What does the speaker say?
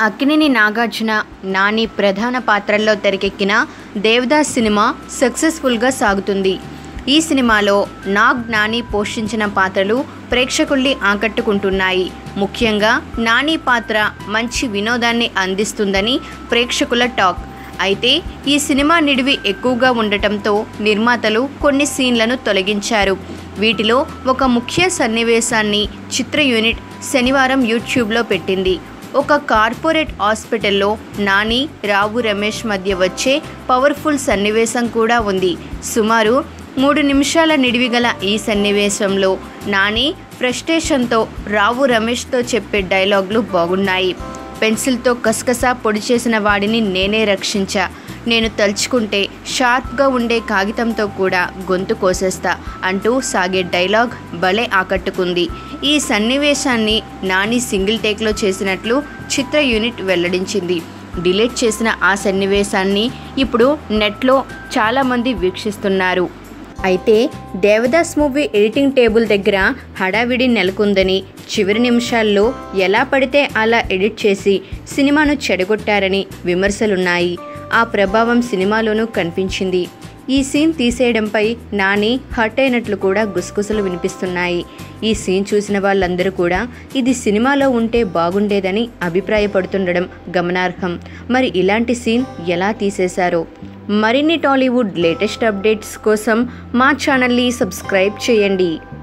అక్కినేని నాగార్జున నాని ప్రధాన పాత్రల్లో తెరకెక్కిన దేవదాస్ సినిమా సక్సెస్ఫుల్గా సాగుతుంది ఈ సినిమాలో నాగ్ నాని పోషించిన పాత్రలు ప్రేక్షకుల్ని ఆకట్టుకుంటున్నాయి ముఖ్యంగా నాని పాత్ర మంచి వినోదాన్ని అందిస్తుందని ప్రేక్షకుల టాక్ అయితే ఈ సినిమా నిడివి ఎక్కువగా ఉండటంతో నిర్మాతలు కొన్ని సీన్లను తొలగించారు వీటిలో ఒక ముఖ్య సన్నివేశాన్ని చిత్ర యూనిట్ శనివారం యూట్యూబ్లో పెట్టింది ఒక కార్పొరేట్ హాస్పిటల్లో నాని రావు రమేష్ మధ్య వచ్చే పవర్ఫుల్ సన్నివేశం కూడా ఉంది సుమారు మూడు నిమిషాల నిడివి గల ఈ సన్నివేశంలో నాని ఫ్రస్ట్రేషన్తో రావు రమేష్తో చెప్పే డైలాగులు బాగున్నాయి పెన్సిల్తో కసకసా పొడి చేసిన వాడిని నేనే రక్షించా నేను తలుచుకుంటే షార్ప్గా ఉండే కాగితంతో కూడా గొంతు కోసేస్తా అంటూ సాగే డైలాగ్ భలే ఆకట్టుకుంది ఈ సన్నివేశాన్ని నాని సింగిల్ టేక్లో చేసినట్లు చిత్ర యూనిట్ వెల్లడించింది డిలీట్ చేసిన ఆ సన్నివేశాన్ని ఇప్పుడు నెట్లో చాలామంది వీక్షిస్తున్నారు అయితే దేవదాస్ మూవీ ఎడిటింగ్ టేబుల్ దగ్గర హడావిడి నెలకొందని చివరి నిమిషాల్లో ఎలా పడితే అలా ఎడిట్ చేసి సినిమాను చెడగొట్టారని విమర్శలున్నాయి ఆ ప్రభావం సినిమాలోనూ కనిపించింది ఈ సీన్ తీసేయడంపై నాని హర్ట్ అయినట్లు కూడా గుసగుసలు వినిపిస్తున్నాయి ఈ సీన్ చూసిన వాళ్ళందరూ కూడా ఇది సినిమాలో ఉంటే బాగుండేదని అభిప్రాయపడుతుండడం గమనార్హం మరి ఇలాంటి సీన్ ఎలా తీసేశారో మరిన్ని టాలీవుడ్ లేటెస్ట్ అప్డేట్స్ కోసం మా ఛానల్ని సబ్స్క్రైబ్ చేయండి